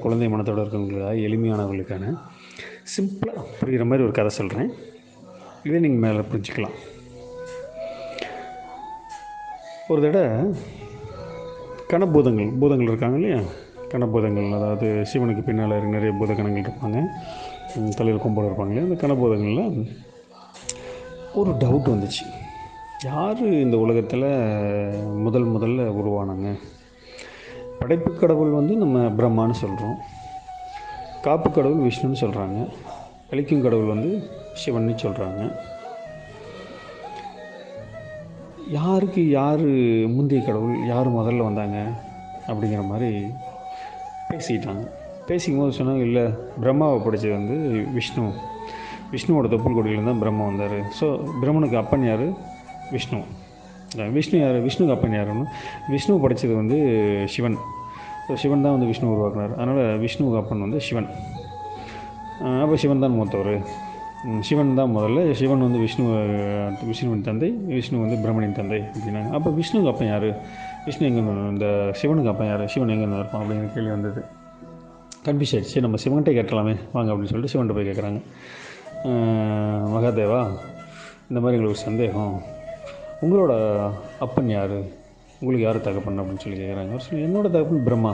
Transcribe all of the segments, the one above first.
குழந்தை மனத்தோடு இருக்கவங்களுக்காக எளிமையானவர்களுக்கான சிம்பிளாக புரிகிற மாதிரி ஒரு கதை சொல்கிறேன் இதை நீங்கள் மேலே புரிஞ்சுக்கலாம் ஒரு தடவை கணபூதங்கள் பூதங்கள் இருக்காங்க இல்லையா கணபூதங்கள் அதாவது சிவனுக்கு பின்னால் இருக்க நிறைய பூதகணங்கள் இருப்பாங்க ம், தலையில் கொம்போடு இருப்பாங்க இல்லையா அந்த கணபூதங்களில் ஒரு டவுட் வந்துச்சு யார் இந்த உலகத்தில் முதல் முதல்ல உருவானாங்க படைப்பு கடவுள் வந்து நம்ம பிரம்மான்னு சொல்கிறோம் காப்பு கடவுள் விஷ்ணுன்னு சொல்கிறாங்க அழிக்கும் கடவுள் வந்து சிவன்னு சொல்கிறாங்க யாருக்கு யார் முந்தைய கடவுள் யார் முதல்ல வந்தாங்க அப்படிங்கிற மாதிரி பேசிக்கிட்டாங்க பேசிக்கும் போது சொன்னாங்க இல்லை பிரம்மாவை படித்தது வந்து விஷ்ணு விஷ்ணுவோட தொப்புள் கொடியில தான் பிரம்மா வந்தார் ஸோ பிரம்மனுக்கு அப்பன் யார் விஷ்ணு அஹ் விஷ்ணு யார் விஷ்ணுக்கு அப்பன் யாருன்னு விஷ்ணு படித்தது வந்து சிவன் ஸோ சிவன் தான் வந்து விஷ்ணு உருவாக்குனார் அதனால் விஷ்ணுவுக்கு அப்பன் வந்து சிவன் அப்போ சிவன் தான் மூத்தவர் ம், சிவன் தான் முதல்ல சிவன் வந்து விஷ்ணு அஹ், விஷ்ணுவின் தந்தை விஷ்ணு வந்து பிரம்மனின் தந்தை அப்படின்னாங்க அப்போ விஷ்ணுவுக்கு அப்பன் யார் விஷ்ணு எங்கே இந்த சிவனுக்கு அப்பன் யார் சிவன் எங்கே இருப்பான் அப்படிங்கிற கேள்வி வந்தது கன்ஃபியூஸ் ஆயிடுச்சு சரி நம்ம சிவன்கிட்ட கேட்கலாமே வாங்க அப்படின்னு சொல்லிட்டு சிவன்கிட்ட போய் கேட்குறாங்க மகாதேவா இந்த மாதிரி எங்களுக்கு ஒரு சந்தேகம் உங்களோட அப்பன் யார் உங்களுக்கு யார் தகப்பன் அப்படின்னு சொல்லி கேட்குறாங்க அவர் சொல்லி என்னோட தகப்பன் பிரம்மா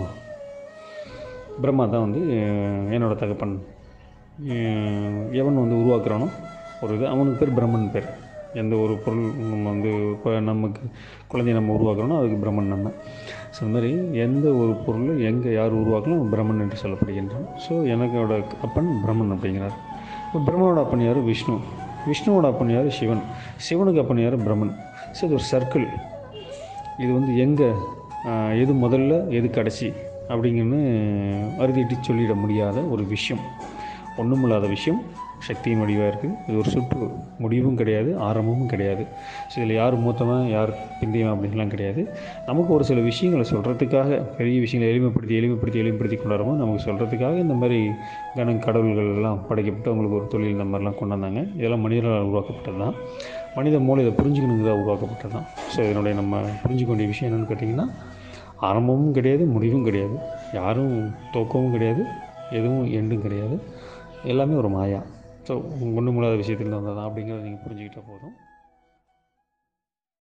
பிரம்மா தான் வந்து அஹ், என்னோட தகப்பன் அஹ், எவன் வந்து உருவாக்குறானோ ஒரு இது அவனுக்கு பேர் பிரம்மன் பேர் எந்த ஒரு பொருள் நம்ம வந்து இப்போ நமக்கு குழந்தைய நம்ம உருவாக்குறோனோ அதுக்கு பிரம்மன் நம்ம ஸோ இந்த மாதிரி எந்த ஒரு பொருள் எங்கே யார் உருவாக்கணும் அவன் பிரம்மன் என்று சொல்லப்படுகின்றான் ஸோ எனக்கோட அப்பன் பிரம்மன் அப்படிங்கிறார் இப்போ பிரம்மனோட அப்பன் யார் விஷ்ணு விஷ்ணுவோட அப்பன் யார் சிவன் சிவனுக்கு அப்பன் யார் பிரம்மன் ஸோ இது ஒரு சர்க்கிள் இது வந்து எங்கே எது முதல்ல எது கடைசி அப்படிங்கன்னு அறுதிட்டு சொல்லிட முடியாத ஒரு விஷயம் ஒன்றுமில்லாத விஷயம் சக்தியின் வடிவாக இருக்குது இது ஒரு சுற்று முடிவும் கிடையாது ஆரம்பமும் கிடையாது ஸோ இதில் யார் மூத்தவன் யார் பிந்தியவன் அப்படின்லாம் கிடையாது நமக்கு ஒரு சில விஷயங்களை சொல்கிறதுக்காக பெரிய விஷயங்களை எளிமைப்படுத்தி எளிமைப்படுத்தி எளிமைப்படுத்தி கொண்டாடுமோ நமக்கு சொல்கிறதுக்காக இந்த மாதிரி கண கடவுள்கள் எல்லாம் படைக்கப்பட்டு அவங்களுக்கு ஒரு தொழில் இந்த மாதிரிலாம் கொண்டு வந்தாங்க இதெல்லாம் மனிதர்களால் உருவாக்கப்பட்டது தான் மனித மூளை இதை புரிஞ்சுக்கணுங்கிறதா உருவாக்கப்பட்டது தான் ஸோ இதனுடைய நம்ம புரிஞ்சுக்க வேண்டிய விஷயம் என்னென்னு கேட்டிங்கன்னா ஆரம்பமும் கிடையாது முடிவும் கிடையாது யாரும் தோக்கவும் கிடையாது எதுவும் எண்டும் கிடையாது எல்லாமே ஒரு மாயா ஸோ ஒன்றும் இல்லாத விஷயத்தில் வந்ததான் அப்படிங்கிறத நீங்கள் புரிஞ்சுக்கிட்டால் போதும்